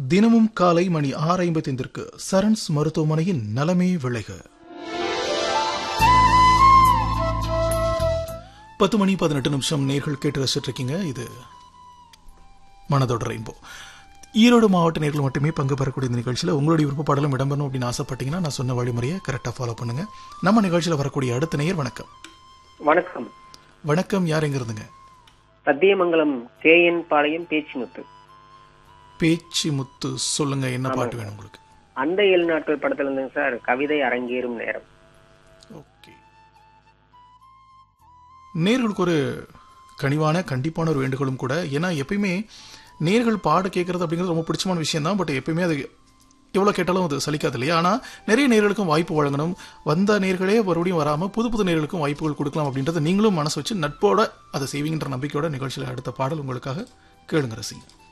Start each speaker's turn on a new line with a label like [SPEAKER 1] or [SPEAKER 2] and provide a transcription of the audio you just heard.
[SPEAKER 1] தினமும் காலை மணி ஆறு ஐம்பத்தைந்திற்கு சரண்ஸ் மருத்துவமனையின் நலமே விளைக பத்து மணி பதினெட்டு நிமிஷம் நேர்கள் கேட்டு ரசிச்சிட்டு இருக்கீங்க இது மனதோட ரெயின்போ ஈரோடு மாவட்ட நேர்கள் மட்டுமே பங்கு பெறக்கூடிய இந்த நிகழ்ச்சியில் உங்களுடைய விருப்பப்பாடலும் இடம்பெறணும் அப்படின்னு ஆசைப்பட்டீங்கன்னா நான் சொன்ன வழிமுறையை கரெக்டாக ஃபாலோ பண்ணுங்க நம்ம நிகழ்ச்சியில் வரக்கூடிய அடுத்த நேயர் வணக்கம்
[SPEAKER 2] வணக்கம்
[SPEAKER 1] வணக்கம் யார் எங்க இருந்துங்க
[SPEAKER 2] சத்தியமங்கலம் கேஎன் பாளையம் பேச்சிமுத்து
[SPEAKER 1] பேச்சு முத்து சொல்லுங்க என்ன பாட்டு வேணும் உங்களுக்கு
[SPEAKER 2] அந்த ஏழு நாட்கள் படத்துல இருந்துங்க சார் கவிதை அரங்கேறும் நேரம்
[SPEAKER 1] ஓகே நேர்களுக்கு ஒரு கனிவான கண்டிப்பான ஒரு வேண்டுகோளும் கூட ஏன்னா எப்பயுமே நேர்கள் பாட கேட்கறது அப்படிங்கிறது ரொம்ப பிடிச்சமான விஷயம் தான் பட் எப்பயுமே அது எவ்வளோ கேட்டாலும் அது சலிக்காது இல்லையா ஆனால் நிறைய நேர்களுக்கும் வாய்ப்பு வழங்கணும் வந்த நேர்களே மறுபடியும் வராமல் புது புது நேர்களுக்கும் வாய்ப்புகள் கொடுக்கலாம் அப்படின்றத நீங்களும் மனசு வச்சு நட்போட அதை செய்வீங்கன்ற நம்பிக்கையோட நிகழ்ச்சியில் அடுத்த பாடல் உங்களுக்காக கேளுங்க ரசிங்க